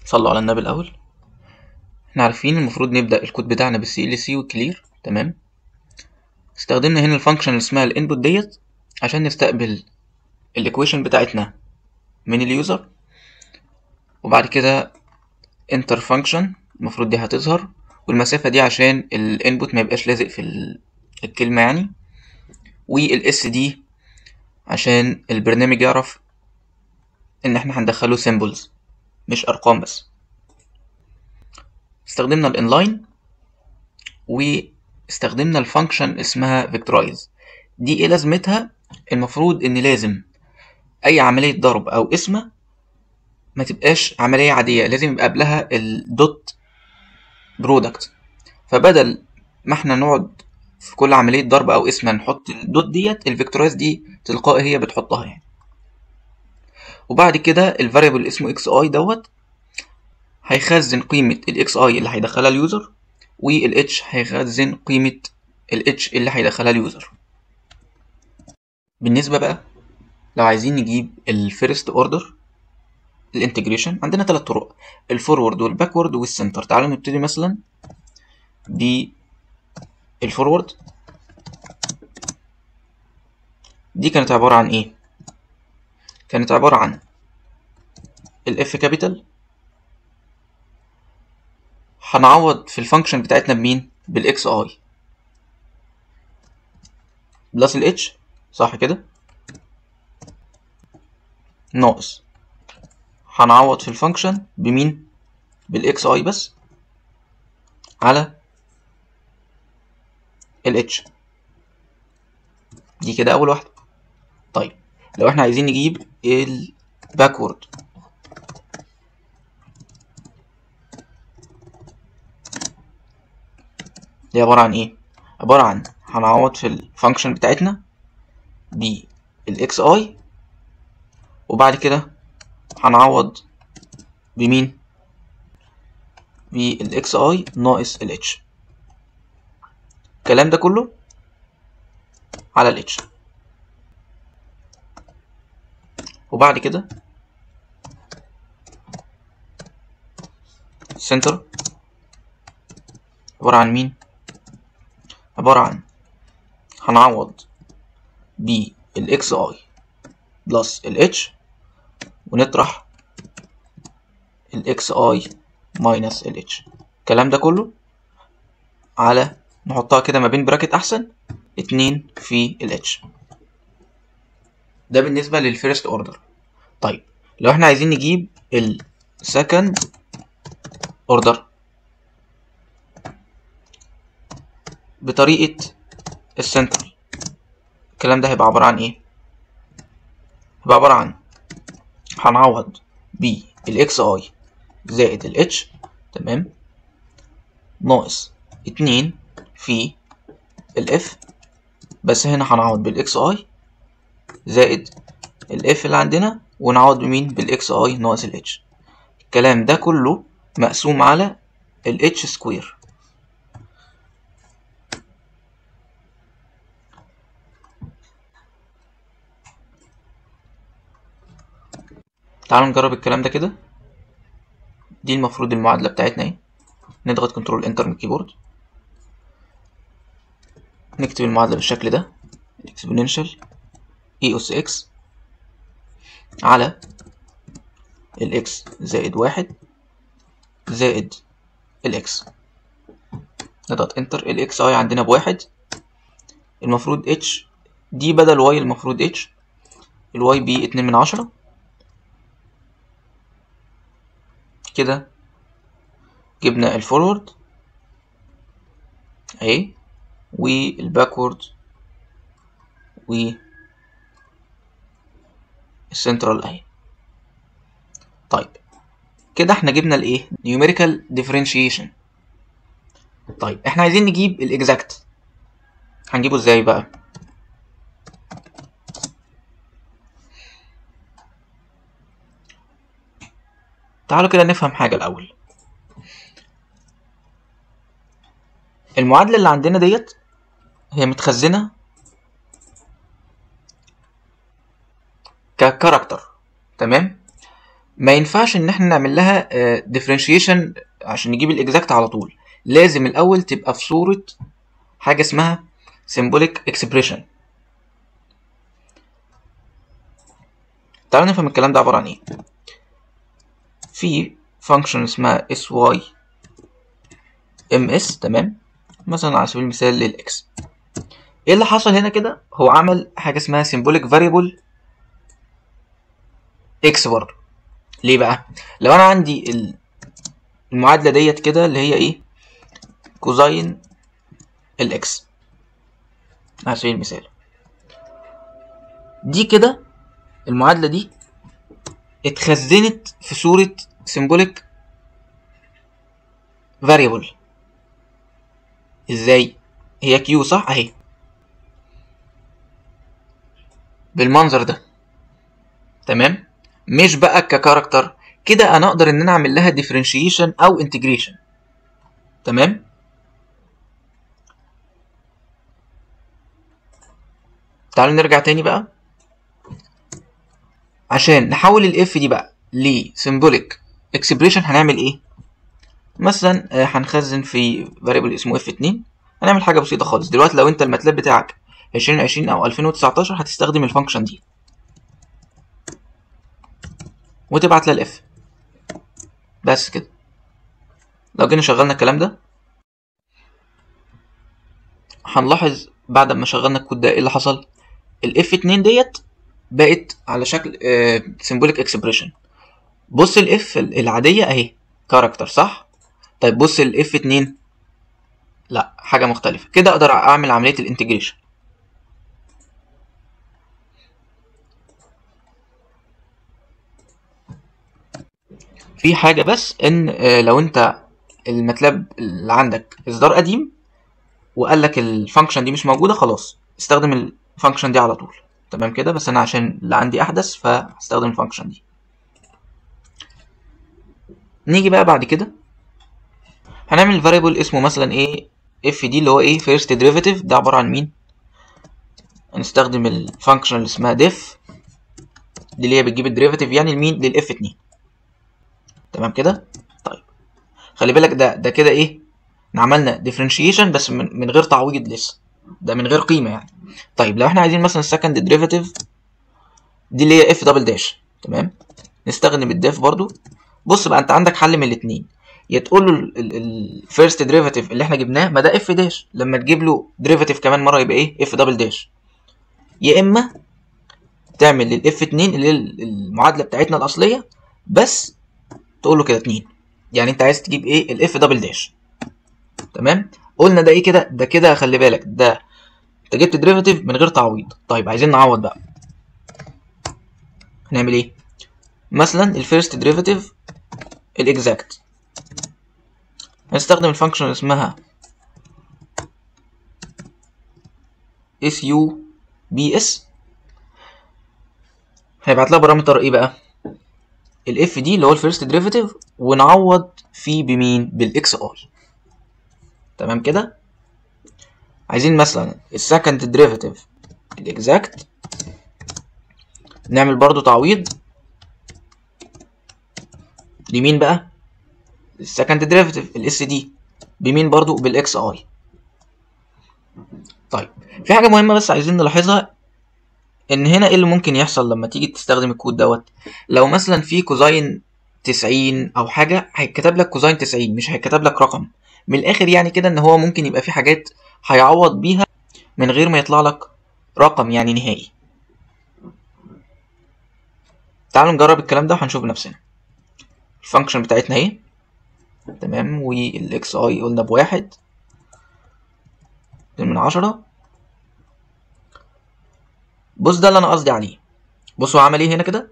صلوا على النبي الاول احنا عارفين المفروض نبدا الكود بتاعنا بالسي ال سي والكلير تمام استخدمنا هنا الفانكشن اللي اسمها الانبوت ديت عشان نستقبل الايكويشن بتاعتنا من اليوزر وبعد كده انتر فانكشن المفروض دي هتظهر والمسافة دي عشان الانبوت ما يبقاش لازق في ال- الكلمة يعني والاس دي عشان البرنامج يعرف ان احنا هندخله سيمبلز مش ارقام بس استخدمنا الانلاين واستخدمنا الفانكشن اسمها فيكتورايز دي ايه لازمتها المفروض ان لازم اي عملية ضرب او قسمة ما تبقاش عملية عادية لازم يبقى قبلها الدوت برودكت فبدل ما احنا نقعد في كل عملية ضرب أو قسمة نحط الدوت ديت الفيكتورايز دي تلقائي هي بتحطها يعني وبعد كده الفاريبل اللي اسمه اكس اي دوت هيخزن قيمة الاكس اي اللي هيدخلها اليوزر والاتش هيخزن قيمة الاتش اللي هيدخلها اليوزر بالنسبة بقى لو عايزين نجيب الفيرست اوردر الانتجريشن عندنا ثلاث طرق الفورورد والباكورد والسنتر تعالوا نبتدي مثلا بالفورورد دي كانت عبارة عن ايه كانت عبارة عن الاف كابيتال هنعوض في الفانكشن بتاعتنا بمين بالاكس اي بلس الاتش صح كده ناقص هنعوض في الفانكشن بمين بالاكس اي بس على الاتش دي كده اول واحده طيب لو احنا عايزين نجيب الباكورد دي عباره عن ايه عباره عن هنعوض في الفانكشن بتاعتنا بالاكس اي وبعد كده هنعوض بمين بالاكس اي ناقص الاتش الكلام ده كله على الاتش وبعد كده سنتر عبارة عن مين عبارة عن هنعوض بالاكس اي بلس الاتش ونطرح الاكس اي ماينس الاتش الكلام ده كله على نحطها كده ما بين براكت احسن اتنين في الاتش ده بالنسبة للفيرست اوردر طيب لو احنا عايزين نجيب السكند اوردر بطريقة السنترال الكلام ده هيبقى عبارة عن ايه هيبقى عبارة عن هنعوض بالاكس اي زائد الاتش تمام ناقص اتنين في الاف بس هنا هنعوض بالاكس اي زائد الاف اللي عندنا ونعوض بمين بالاكس اي ناقص الاتش الكلام ده كله مقسوم على الاتش سكوير تعالوا نجرب الكلام ده كده دي المفروض المعادلة بتاعتنا اهي نضغط كنترول انتر من الكيبورد نكتب المعادلة بالشكل ده الاكسبوننشال اي اس اكس على الاكس زائد واحد زائد الاكس نضغط انتر الاكس اي عندنا بواحد المفروض اتش دي بدل واي المفروض اتش الواي بي اتنين من عشرة كده جبنا الفورورد اهي والباكورد و السنترال اهي طيب كده احنا جبنا الايه numerical differentiation طيب احنا عايزين نجيب الاكزاكت هنجيبه ازاي بقى تعالوا كده نفهم حاجة الأول المعادلة اللي عندنا ديت هي متخزنة ككاركتر تمام ما ينفعش ان احنا نعمل لها ديفرنشيشن عشان نجيب الاكزاكت على طول لازم الاول تبقى في صورة حاجة اسمها symbolic expression تعالوا نفهم الكلام ده عبارة عن ايه في function اسمها sy ms تمام مثلا على سبيل المثال للاكس ايه اللي حصل هنا كده هو عمل حاجة اسمها symbolic variable x برضه ليه بقى لو انا عندي ال- المعادلة ديت كده اللي هي ايه كوزين الاكس على سبيل المثال دي كده المعادلة دي اتخزنت في صورة symbolic variable ازاي هي كيو صح اهي بالمنظر ده تمام مش بقى ككاركتر كده انا اقدر ان انا اعمل لها differentiation او integration تمام تعالوا نرجع تاني بقى عشان نحول الاف دي بقى ل symbolic expression هنعمل ايه مثلا آه، هنخزن في variable اسمه f2 هنعمل حاجه بسيطه خالص دلوقتي لو انت الماتلاب بتاعك 2020 او 2019 هتستخدم الفانكشن دي وتبعت لها الاف بس كده لو جينا شغلنا الكلام ده هنلاحظ بعد ما شغلنا الكود ده ايه اللي حصل الاف 2 ديت بقت على شكل سيمبوليك اكسبريشن بص الاف العاديه اهي كاركتر صح طيب بص الاف 2 لا حاجه مختلفه كده اقدر اعمل عمليه الانتجريشن في حاجه بس ان آه، لو انت الماتلاب اللي عندك اصدار قديم وقال لك الفانكشن دي مش موجوده خلاص استخدم الفانكشن دي على طول تمام كده بس انا عشان اللي عندي احدث فهستخدم الفانكشن دي نيجي بقى بعد كده هنعمل فاريبل اسمه مثلا ايه اف دي اللي هو ايه فيرست ديريفيتيف ده عباره عن مين هنستخدم الفانكشن اللي اسمها ديف دي اللي هي بتجيب الديريفيتيف يعني لمين للاف 2 تمام كده طيب خلي بالك ده ده كده ايه إحنا عملنا ديفرنشيشن بس من, من غير تعويض لسه ده من غير قيمه يعني طيب لو احنا عايزين مثلا السكند ديريفيتيف دي اللي هي اف دبل داش تمام نستخدم الديف برضو بص بقى انت عندك حل من الاثنين يا تقول له الفيرست ديريفيتيف اللي احنا جبناه ما ده اف داش لما تجيب له ديريفيتيف كمان مره يبقى ايه اف دبل داش يا اما تعمل للاف 2 اللي هي المعادله بتاعتنا الاصليه بس تقول له كده 2 يعني انت عايز تجيب ايه الاف دبل داش تمام قلنا ده ايه كده ده كده خلي بالك ده انت جبت ديريفيتيف من غير تعويض طيب عايزين نعوض بقى هنعمل ايه مثلا الفيرست ديريفيتيف الاكزاكت هنستخدم الفانكشن اللي اسمها su bs هيبعت لها بارامتر ايه بقى الاف دي اللي هو الفيرست ديريفيتيف ونعوض فيه بمين بالاكس اي تمام كده عايزين مثلا السكند ديريفيتيف الاكزاكت نعمل برضو تعويض لمين بقى السكند ديريفيتيف الاس دي بمين برضو بالاكس اي طيب في حاجه مهمه بس عايزين نلاحظها ان هنا ايه اللي ممكن يحصل لما تيجي تستخدم الكود دوت لو مثلا في كوزاين 90 او حاجه هيتكتب لك كوزاين 90 مش هيتكتب لك رقم من الاخر يعني كده ان هو ممكن يبقى في حاجات هيعوض بيها من غير ما يطلع لك رقم يعني نهائي تعالوا نجرب الكلام ده وهنشوف بنفسنا الفانكشن بتاعتنا اهي تمام والاكس اي قلنا بواحد اتنين من عشرة بص ده اللي انا قصدي عليه بص هو عمل ايه هنا كده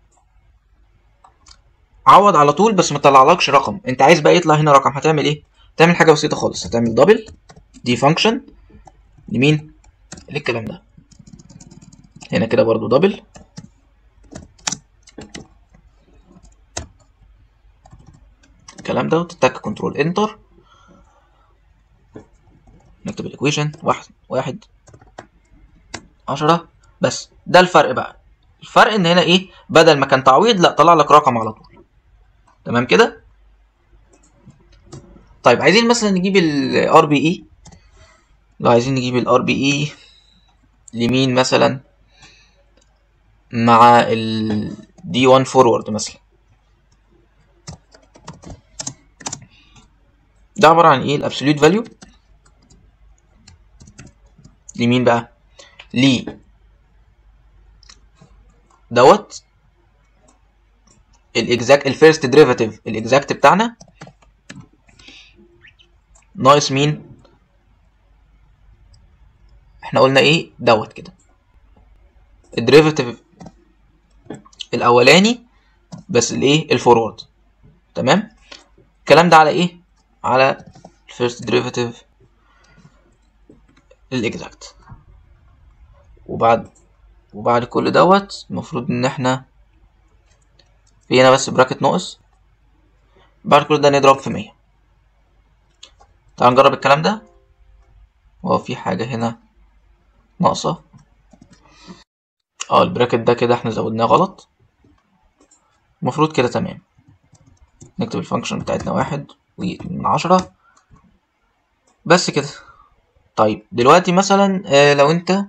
عوض على طول بس ما طلعلكش رقم انت عايز بقى يطلع هنا رقم هتعمل ايه تعمل حاجه بسيطه خالص هتعمل دبل دي فانكشن لمين للكلام ده هنا كده برضو دبل الكلام ده وتتك كنترول انتر نكتب الايكويشن واحد واحد عشرة بس ده الفرق بقى الفرق ان هنا ايه بدل ما كان تعويض لا طلع لك رقم على طول تمام كده طيب عايزين مثلا نجيب الار بي اي لو عايزين نجيب الار بي اي لمين مثلا مع ال دي 1 فورورد مثلا ده عبارة عن ايه الابسوليوت فاليو لمين بقى ليه دوت الاكزاكت الفيرست ديريفاتيف الاكزاكت بتاعنا ناقص مين احنا قلنا ايه دوت كده الديريفاتيف الاولاني بس الايه الفورورد تمام الكلام ده على ايه على الفيرست ديريفاتيف الاكزاكت وبعد وبعد كل دوت المفروض ان احنا في هنا بس براكت ناقص بعد كل ده نضرب في مية تعال نجرب الكلام ده هو في حاجة هنا ناقصة اه البراكت ده كده احنا زودناه غلط المفروض كده تمام نكتب الفانكشن بتاعتنا واحد واتنين من عشرة بس كده طيب دلوقتي مثلا آه لو انت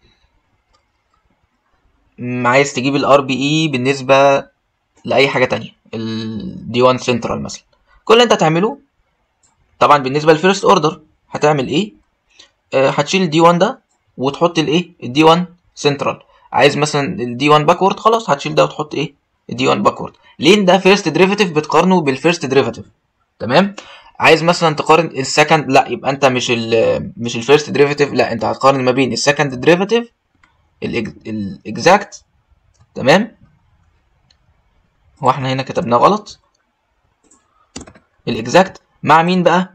عايز تجيب الار بي اي بالنسبة لأي حاجة تانية الدي 1 سنترال مثلا كل اللي انت هتعمله طبعا بالنسبة للفيرست اوردر هتعمل ايه آه هتشيل الدي 1 ده وتحط الايه الدي 1 سنترال عايز مثلا الدي 1 باكورد خلاص هتشيل ده وتحط ايه الدي 1 باكورد ليه ده فيرست ديريفاتيف بتقارنه بالفيرست ديريفاتيف تمام عايز مثلا تقارن السكند لا يبقى انت مش ال مش الفيرست ديريفاتيف لا انت هتقارن ما بين السكند ديريفاتيف الاكزاكت تمام هو احنا هنا كتبناه غلط الاكزاكت مع مين بقى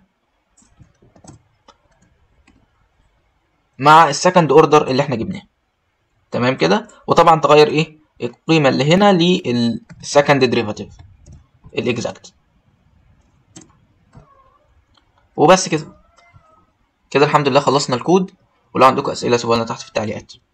مع السكند اوردر اللي احنا جبناه تمام كده وطبعا تغير ايه القيمه اللي هنا للسكند ديريفاتيف الاكزاكت وبس كده كده الحمد لله خلصنا الكود ولو عندكم اسئله سيبوها لنا تحت في التعليقات